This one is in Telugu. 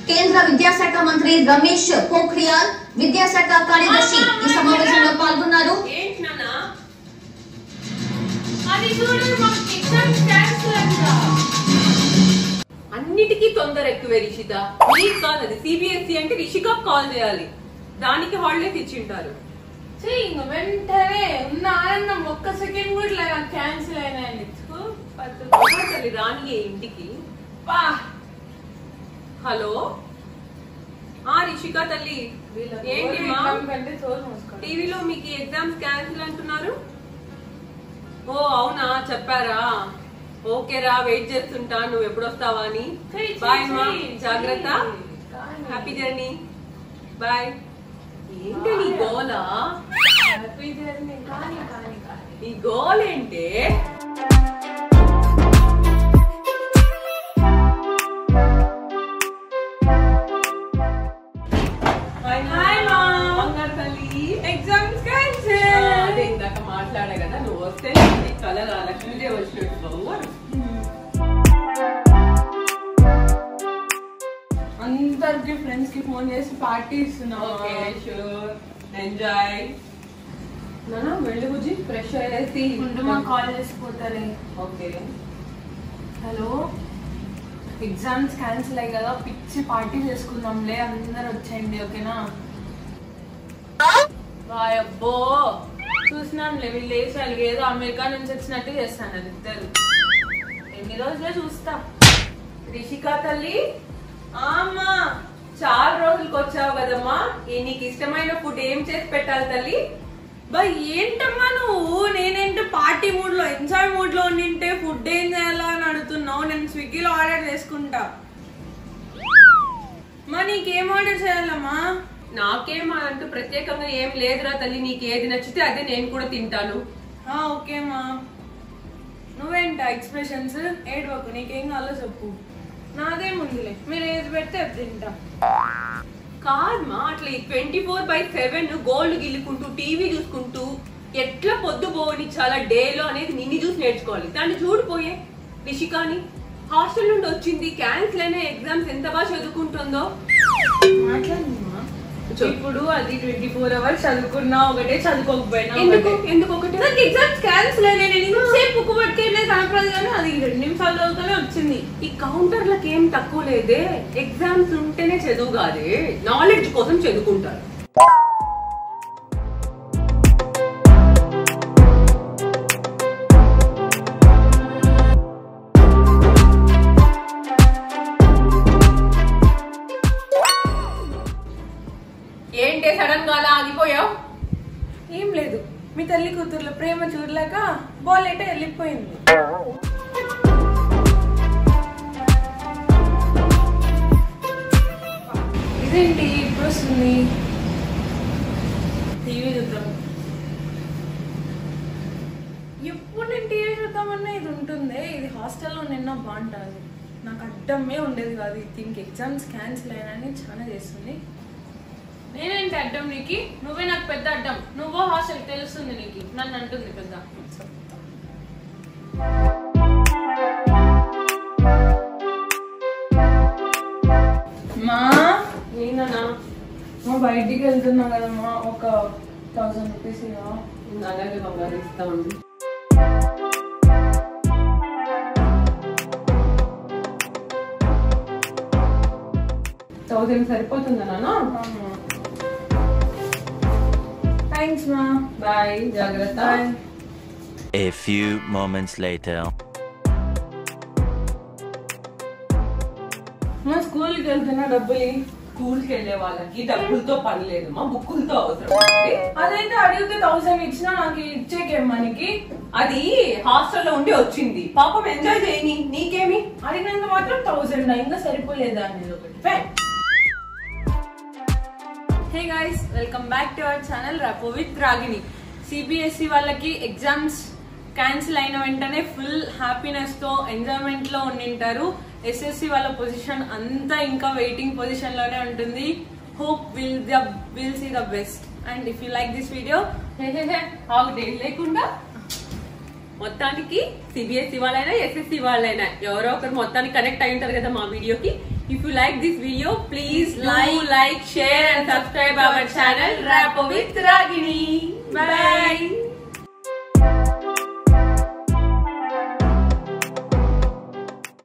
కేంద్ర విద్యాశాఖ మంత్రి రమేష్ పోఖ్రియాల్ విద్యాశాఖ కార్యదర్శి ఈ సమావేశంలో పాల్గొన్నారు ఏంటి నాన్న అది చూడు మాకు ఎగ్జామ్స్ క్యాన్సిల్ అంట అన్నిటికీ తొందర ఎక్కువే రిషిత నీకు కాదు అది సిబిఎస్ఈ అంటే రిషికా కాల్ చేయాలి దానికి హాలిడేస్ ఇచ్చింటారు చెయ్యి ఇంక వెంటనే ఉన్న ఆనందం ఒక్క సెకండ్ కూడా లేక క్యాన్సిల్ అయినాయని ఇచ్చుకో అమ్మా తల్లి రాని ఇంటికి పా హలో ఆ రిషిక తల్లి ఏంటి మా కంటే తోలు మూసుకోండి టీవీలో మీకు ఎగ్జామ్స్ క్యాన్సిల్ అంటున్నారు ఓ అవునా చెప్పారా ఓకే రా వెయిట్ చేస్తుంటా నువ్వు ఎప్పుడు వస్తావా అని చెయ్యి, బాయ్ చెయ్యి, మా చెయ్యి. జాగ్రత్త కానీ. హ్యాపీ జర్నీ బాయ్ ఏంటి నీ గోలా హ్యాపీ జర్నీ కానీ కానీ కానీ నీ గోల్ ఏంటి హాయ్ హాయ్ మా. బంగారు తల్లి ఎగ్జామ్స్ ఆ, క్యాన్సిల్ అదే ఇందాక మాట్లాడా కదా నువ్వు వస్తే నీ కలగా లక్ష్మీదేవి వచ్చినట్టు బాబు అందరికి ఫ్రెండ్స్ కి ఫోన్ చేసి పార్టీ ఇస్తున్నాం ఓకే షూర్ ఎంజాయ్ నానా వెళ్ళి బుజ్జి ఫ్రెష్ అయ్యేసి ముందు మా కాల్ చేసిపోతారే ఓకే హలో ఎగ్జామ్స్ క్యాన్సిల్ అయ్యి కదా పిచ్చి పార్టీ చేసుకుందాంలే అందరు వచ్చేయండి ఓకేనా వాయబ్బో చూసినాంలే వీళ్ళు వేసారు ఏదో అమెరికా నుంచి వచ్చినట్టు చేస్తాను అది ఇద్దరు ఎన్ని రోజులే చూస్తా రిషికా తల్లి ఆమా చాలా రోజులకు వచ్చావు కదమ్మా ఈ నీకు ఇష్టమైన ఫుడ్ ఏం చేసి పెట్టాలి తల్లి బా ఏంటమ్మా నువ్వు నేనేంటి పార్టీ మూడ్ లో ఎంజాయ్ మూడ్ లో ఉండింటే ఫుడ్ ఏం చేయాలా అని అడుగుతున్నావు నేను స్విగ్గీలో ఆర్డర్ చేసుకుంటా మా నీకేం ఆర్డర్ చేయాలమ్మా నాకేం అంటూ ప్రత్యేకంగా ఏం లేదురా తల్లి నీకు ఏది నచ్చితే అదే నేను కూడా తింటాను ఆ, ఓకేమ్మా నువ్వేంట ఎక్స్ప్రెషన్స్ ఏడవకు నీకేం కావాలో చెప్పు నాదేముందిలే మీరు ఏది పెడితే అది తింటా కాదమ్మా అట్లా twenty four by seven gold గిల్లుకుంటూ టీవీ చూసుకుంటూ ఎట్లా పొద్దు పోని చాలా డేలో అనేది నిన్ను చూసి నేర్చుకోవాలి దాన్ని చూడిపోయే రిషికాని హాస్టల్ నుండి వచ్చింది క్యాన్సిల్ అయిన ఎగ్జామ్స్ ఎంత బాగా చదువుకుంటుందో మాట్లాడమ్మా చెప్పు. ఇప్పుడు అది ట్వంటీ ఫోర్ అవర్స్ చదువుకున్నా ఒకటే చదువుకోకపోయినా ఎందుకు ఒకటే. ఎందుకు ఒకటి నాకు ఎగ్జామ్స్ క్యాన్సిల్ అయినాయి నేను ఇంతసేపు బుక్ పట్టుకెళ్ళే కనపడదు కానీ అది రెండు నిమిషాలు చదువుతూనే వచ్చింది ఈ కౌంటర్లకు ఏం తక్కువ లేదే ఎగ్జామ్స్ ఉంటేనే చదువు కాదే నాలెడ్జ్ కోసం చదువుకుంటారు ఏంటే సడన్ గా అలా ఆగిపోయావు ఏం లేదు మీ తల్లి కూతుర్ల ప్రేమ చూడలేక బోలెట వెళ్ళిపోయింది ఇదేంటి ఇప్పుడు వస్తుంది టీవీ చూద్దాం ఎప్పుడు నేను టీవీ చూద్దామన్నా ఇది ఉంటుందే ఇది హాస్టల్లో నిన్న బాగుంటుంది నాకు అడ్డమే ఉండేది కాదు దీనికి ఎగ్జామ్స్ క్యాన్సిల్ అయినా చాలా చేస్తుంది నేనేంటి అడ్డం నీకు నువ్వే నాకు పెద్ద అడ్డం నువ్వో హాస్టల్ తెలుస్తుంది నీకు నన్ను అంటుంది పెద్ద మా ఏందన్నా మా బయటికి వెళ్తున్నా కదమ్మా ఒక థౌసండ్ రూపీస్ ఇవ్వవా? అలాగే బంగారు ఇస్తా ఉంది థౌసండ్ సరిపోతుందా నాన్న అమ్మా. థ్యాంక్స్ మా బాయ్ జాగ్రత్త bye A few moments later. మా స్కూల్కి వెళ్తున్నా డబ్బులు ఇయ్యి. స్కూల్కి వెళ్ళే వాళ్ళకి డబ్బులతో పని లేదు మా బుక్కులతో అవసరం ఉంది. అదైతే అడిగితే థౌసండ్ ఇచ్చినా నాకు ఇచ్చేకేం మనకి అది హాస్టల్లో ఉండి వచ్చింది పాపం ఎంజాయ్ చేయని నీకేమి అడిగినంత మాత్రం థౌసండ్ ఇంకా సరిపోలేదా అనేది ఒకటి hey guys welcome back to our channel రపో విత్ రాగిని సిబిఎస్ఈ వాళ్ళకి ఎగ్జామ్స్ క్యాన్సిల్ అయిన వెంటనే ఫుల్ హ్యాపీనెస్ తో ఎంజాయ్మెంట్ లో ఉండింటారు ఎస్ఎస్సి వాళ్ళ పొజిషన్ అంతా ఇంకా వెయిటింగ్ పొజిషన్ లోనే ఉంటుంది hope will the will see the best and if you like this video ఆగు డేట్ లేకుండా మొత్తానికి సిబిఎస్ఈ వాళ్ళైనా ఎస్ఎస్సి వాళ్ళైనా ఎవరో ఒకరు మొత్తానికి కనెక్ట్ అయి ఉంటారు కదా మా వీడియోకి If you like this video, please like, like, share and subscribe our channel Rap with Ragini. Bye.